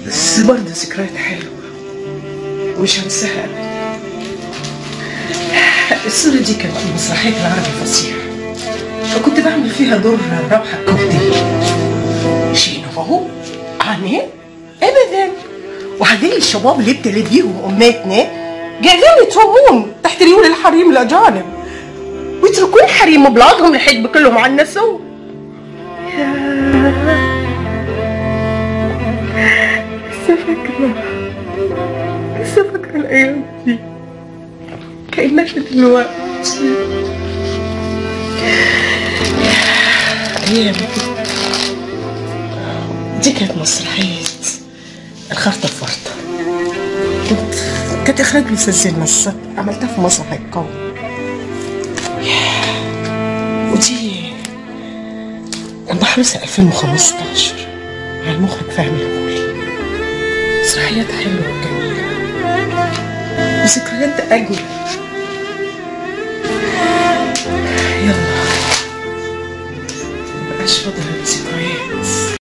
بس برضه ذكريات حلوة مش هنساها أبدا الصورة دي كانت في مسرحية العربي الفصيح وكنت بعمل فيها دور رابحة الكوبتي شيء نفهو عني أبدا وهذول الشباب اللي ابتلى بيهم أماتنا قاعدين يترمون تحت ريول الحريم الأجانب ويتركون حريم بلادهم لحد بكلهم عنسوا لسه فاكرة لسه فاكرة الأيام دي كأنها دلوقتي أيام دي كانت مسرحية الخرطة الفرطة كنت كانت إخراج الأستاذ المسة عملتها في مسرح القوم ودي المحروسة 2015 مع المخرج فهمي الغولي مسرحيات حلوة وجميلة وذكريات أجمل يلا مبقاش فاضل الذكريات